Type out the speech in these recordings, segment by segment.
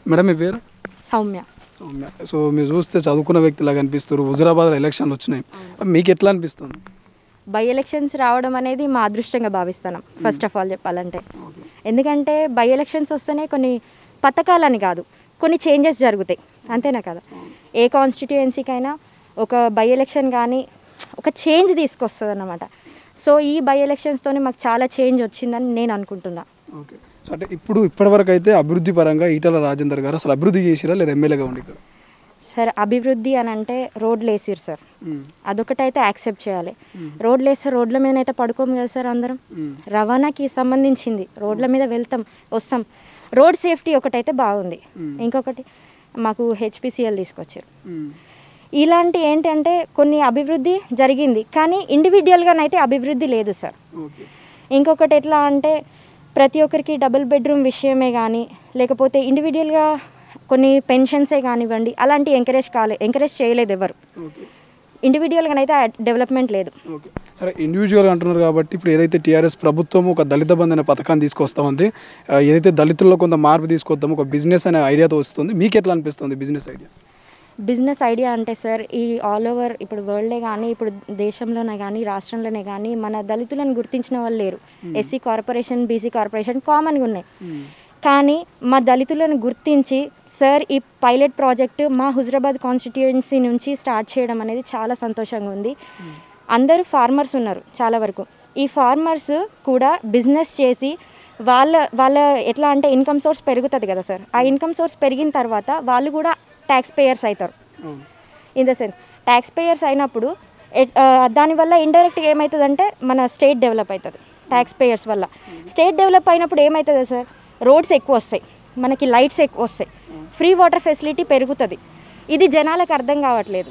madam మీ పేరు Soumya Soumya so మీరు చూస్తే చదువుకున్న వ్యక్తిలాగా అనిపిస్తారు హుజురాబాద్లో ఎలక్షన్లు వచ్చినాయి మీకు ఎట్లా అనిపిస్తుంది బై ఎలక్షన్స్ రావడం అనేది మా అదృష్టంగా భావిస్తున్నాం ఫస్ట్ ఆఫ్ ఆల్ చెప్పాలంటే ఎందుకంటే బై ఎలక్షన్స్ వస్తేనే కొన్ని పథకాలని కాదు కొన్ని చేంజెస్ జరుగుతాయి అంతేనా కదా ఏ కాన్స్టిట్యుయెన్సీకైనా ఒక బై ఎలక్షన్ కానీ ఒక చేంజ్ తీసుకొస్తుంది అన్నమాట సో ఈ బై ఎలక్షన్స్తోనే మాకు చాలా చేంజ్ వచ్చిందని నేను అనుకుంటున్నా ఓకే సో అంటే ఇప్పుడు ఇప్పటివరకు అయితే అభివృద్ధి పరంగా ఈటల రాజేందర్ గారు అసలు అభివృద్ధి చేసిరా లేదా ఎమ్మెల్యేగా ఉండి ఇక్కడ సార్ అభివృద్ధి అని అంటే రోడ్లు వేసిరు సార్ అదొకటైతే యాక్సెప్ట్ చేయాలి రోడ్లు వేస్తే రోడ్ల మీద అయితే పడుకోము కదా సార్ అందరం రవాణాకి సంబంధించింది రోడ్ల మీద వెళ్తాం వస్తాం రోడ్ సేఫ్టీ ఒకటైతే బాగుంది ఇంకొకటి మాకు హెచ్పిసిఎల్ తీసుకొచ్చారు ఇలాంటి ఏంటంటే కొన్ని అభివృద్ధి జరిగింది కానీ ఇండివిజువల్గానైతే అభివృద్ధి లేదు సార్ ఓకే ఇంకొకటి ఎట్లా అంటే ప్రతి ఒక్కరికి డబుల్ బెడ్రూమ్ విషయమే కానీ లేకపోతే ఇండివిజువల్గా కొన్ని పెన్షన్సే కానివ్వండి అలాంటి ఎంకరేజ్ కాలే ఎంకరేజ్ చేయలేదు ఎవరు ఓకే ఇండివిజువల్గా అయితే డెవలప్మెంట్ లేదు ఓకే సరే ఇండివిజువల్ అంటున్నారు కాబట్టి ఇప్పుడు ఏదైతే టీఆర్ఎస్ ప్రభుత్వం ఒక దళిత బంధు అనే పథకాన్ని తీసుకొస్తామంది ఆ, ఏదైతే దళితుల్లో కొంత మార్పు తీసుకొద్దాం ఒక బిజినెస్ అనే ఐడియాతో వస్తుంది మీకు ఎట్లా అనిపిస్తుంది బిజినెస్ ఐడియా బిజినెస్ ఐడియా అంటే సార్ ఈ ఆల్ ఓవర్ ఇప్పుడు వరల్డే కానీ ఇప్పుడు దేశంలోనే కానీ రాష్ట్రంలోనే కానీ మన దళితులను గుర్తించిన వాళ్ళు లేరు ఎస్సీ కార్పొరేషన్ బీసీ కార్పొరేషన్ కామన్గా ఉన్నాయి కానీ మా దళితులను గుర్తించి సార్ ఈ పైలట్ ప్రాజెక్టు మా హుజరాబాద్ కాన్స్టిట్యుయెన్సీ నుంచి స్టార్ట్ చేయడం అనేది చాలా సంతోషంగా ఉంది అందరూ ఫార్మర్స్ ఉన్నారు చాలా వరకు ఈ ఫార్మర్స్ కూడా బిజినెస్ చేసి వాళ్ళ వాళ్ళ ఎట్లా అంటే ఇన్కమ్ సోర్స్ పెరుగుతుంది కదా సార్ ఆ ఇన్కమ్ సోర్స్ పెరిగిన తర్వాత వాళ్ళు కూడా ట్యాక్స్ పేయర్స్ అవుతారు in the sense tax payers అయినప్పుడు ఎట్- ఆ, దానివల్ల ఇండైరెక్ట్గా ఏమవుతుందంటే మన స్టేట్ డెవలప్ అవుతుంది ట్యాక్స్ పేయర్స్ వల్ల స్టేట్ డెవలప్ అయినప్పుడు ఏమవుతుంది సార్ రోడ్స్ ఎక్కువ వస్తాయి మనకి లైట్స్ ఎక్కువ వస్తాయి ఫ్రీ వాటర్ ఫెసిలిటీ పెరుగుతుంది ఇది జనాలకు అర్థం కావట్లేదు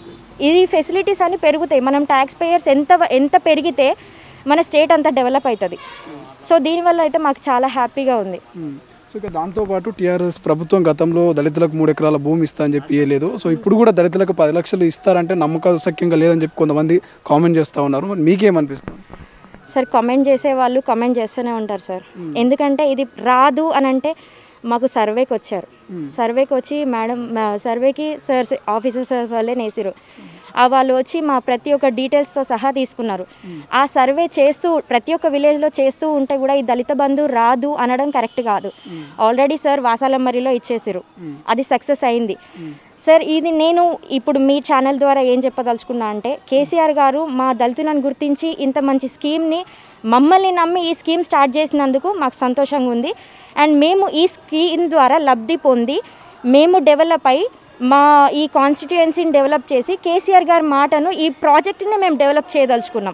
ఇది ఫెసిలిటీస్ అన్ని పెరుగుతాయి మనం ట్యాక్స్ పేయర్స్ ఎంత ఎంత పెరిగితే మన స్టేట్ అంతా డెవలప్ అవుతుంది సో దీనివల్ల అయితే మాకు చాలా హ్యాపీగా ఉంది సో ఇక దాంతోపాటు టీఆర్ఎస్ ప్రభుత్వం గతంలో దళితులకు మూడు ఎకరాల భూమి ఇస్తా అని చెప్పి ఇవ్వలేదు సో ఇప్పుడు కూడా దళితులకు పది లక్షలు ఇస్తారంటే నమ్మకసక్యంగా లేదని చెప్పి కొంతమంది కామెంట్ చేస్తూ ఉన్నారు మరి మీకేమనిపిస్తుంది సార్ కామెంట్ చేసే వాళ్ళు కామెంట్ చేస్తూనే ఉంటారు సార్ ఎందుకంటే ఇది రాదు అని అంటే మాకు సర్వేకి వచ్చారు సర్వేకి వచ్చి మేడం మా- సర్వేకి సార్ ఆఫీసర్ సార్ వాళ్ళే నేసిరు ఆ వాళ్ళు వచ్చి మా ప్రతి ఒక్క డీటెయిల్స్తో సహా తీసుకున్నారు ఆ సర్వే చేస్తూ ప్రతి ఒక్క విలేజ్లో చేస్తూ ఉంటే కూడా ఈ దళిత బంధు రాదు అనడం కరెక్ట్ కాదు ఆల్రెడీ సార్ వాసాలమ్మరిలో ఇచ్చేసిరు అది సక్సెస్ అయింది సార్ ఇది నేను ఇప్పుడు మీ ఛానల్ ద్వారా ఏం చెప్పదలుచుకున్నా అంటే కేసీఆర్ గారు మా దళితులను గుర్తించి ఇంత మంచి స్కీమ్ని మమ్మల్ని నమ్మి ఈ స్కీమ్ స్టార్ట్ చేసినందుకు మాకు సంతోషంగా ఉంది అండ్ మేము ఈ స్కీమ్ ద్వారా లబ్ధి పొంది మేము డెవలప్ అయి మా ఈ కాన్స్టిట్యుయెన్సీని డెవలప్ చేసి కేసీఆర్ గారి మాటను ఈ ప్రాజెక్ట్ని మేము డెవలప్ చేయదలుచుకున్నాం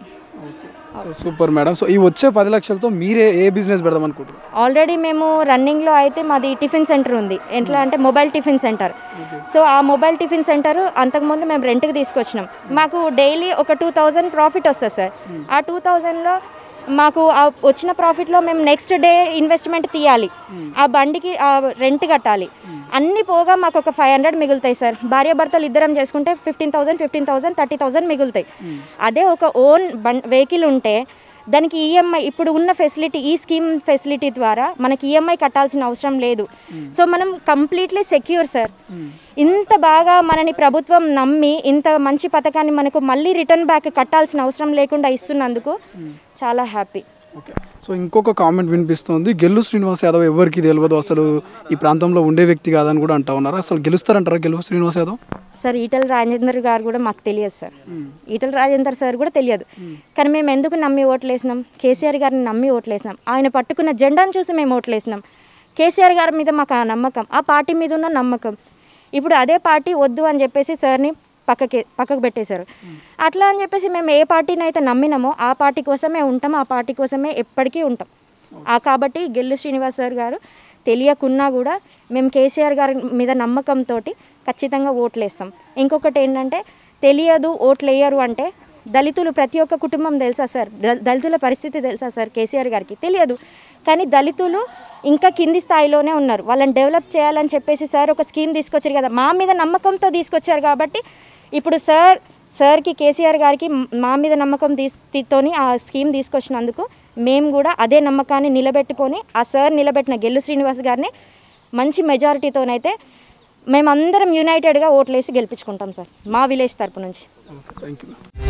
సో సూపర్ మేడం సో ఈ వచ్చే పది లక్షలతో మీరే ఏ బిజినెస్ పెడదాం అనుకుంటారు ఆల్రెడీ మేము రన్నింగ్లో అయితే మాది టిఫిన్ సెంటర్ ఉంది ఎట్లా అంటే మొబైల్ టిఫిన్ సెంటర్ సో ఆ మొబైల్ టిఫిన్ సెంటర్ అంతకుముందు మేము రెంట్కి తీసుకొచ్చినాం మాకు డైలీ ఒక టూ థౌజండ్ ప్రాఫిట్ వస్తుంది సార్ ఆ టూ థౌజండ్లో మాకు ఆ వచ్చిన ప్రాఫిట్లో మేము నెక్స్ట్ డే ఇన్వెస్ట్మెంట్ తీయాలి ఆ బండికి ఆ రెంట్ కట్టాలి అన్ని పోగా మాకు ఒక ఫైవ్ హండ్రెడ్ మిగులుతాయి సార్ భార్యాభర్తలు ఇద్దరం చేసుకుంటే fifteen thousand fifteen thousand thirty thousand మిగులుతాయి అదే ఒక ఓన్ బం వెహికల్ ఉంటే దానికి ఈఎంఐ ఇప్పుడు ఉన్న ఫెసిలిటీ ఈ స్కీమ్ ఫెసిలిటీ ద్వారా మనకి ఈఎంఐ కట్టాల్సిన అవసరం లేదు సో మనం కంప్లీట్లీ సెక్యూర్ సార్ ఇంత బాగా మనని ప్రభుత్వం నమ్మి ఇంత మంచి పథకాన్ని మనకు మళ్ళీ రిటర్న్ బ్యాక్ కట్టాల్సిన అవసరం లేకుండా ఇస్తున్నందుకు చాలా హ్యాపీ ఓకే సో ఇంకొక కామెంట్ వినిపిస్తుంది గెల్లు శ్రీనివాస్ యాదవ్ ఎవరికి తెలియదు అసలు ఈ ప్రాంతంలో ఉండే వ్యక్తి కాదని కూడా అంటా ఉన్నారు అసలు గెలుస్తారంటారా గెలుపు శ్రీనివాస్ యాదవ్ సార్ ఈటల రాజేందర్ గారు కూడా మాకు తెలియదు సార్ ఈటల రాజేందర్ సార్ కూడా తెలియదు కానీ మేము ఎందుకు నమ్మి ఓట్లేసినాం కేసీఆర్ గారిని నమ్మి ఓట్లేసినాం ఆయన పట్టుకున్న జెండాను చూసి మేము ఓట్లేసినాం కేసీఆర్ గారి మీద మాకు ఆ నమ్మకం ఆ పార్టీ మీద ఉన్న నమ్మకం ఇప్పుడు అదే పార్టీ వద్దు అని చెప్పేసి సార్ని పక్కకి పక్కకు పెట్టేశారు అట్లా అని చెప్పేసి మేము ఏ పార్టీని అయితే నమ్మినామో ఆ పార్టీ కోసమే ఉంటాం ఆ పార్టీ కోసమే ఎప్పటికీ ఉంటాం ఆ కాబట్టి గెల్లు శ్రీనివాస్ సార్ గారు తెలియకున్నా కూడా మేము కేసీఆర్ గారి మీద నమ్మకంతో ఖచ్చితంగా ఓట్లేస్తాం ఇంకొకటి ఏంటంటే తెలియదు ఓట్లు వేయరు అంటే దళితులు ప్రతి ఒక్క కుటుంబం తెలుసా సార్ ద- దళితుల పరిస్థితి తెలుసా సార్ కేసీఆర్ గారికి తెలియదు కానీ దళితులు ఇంకా కింది స్థాయిలోనే ఉన్నారు వాళ్ళని డెవలప్ చేయాలని చెప్పేసి సార్ ఒక స్కీమ్ తీసుకొచ్చారు కదా మా మీద నమ్మకంతో తీసుకొచ్చారు కాబట్టి ఇప్పుడు సార్ సార్కి కేసీఆర్ గారికి మ్- మా మీద నమ్మకం తీస్తోని ఆ స్కీమ్ తీసుకొచ్చినందుకు మేము కూడా అదే నమ్మకాన్ని నిలబెట్టుకొని ఆ సార్ నిలబెట్టిన గెల్లు శ్రీనివాస్ గారిని మంచి మెజారిటీతోనైతే మేమందరం యునైటెడ్గా ఓట్లేసి గెలిపించుకుంటాం సార్ మా విలేజ్ తరపు నుంచి ఓకే థ్యాంక్ యూ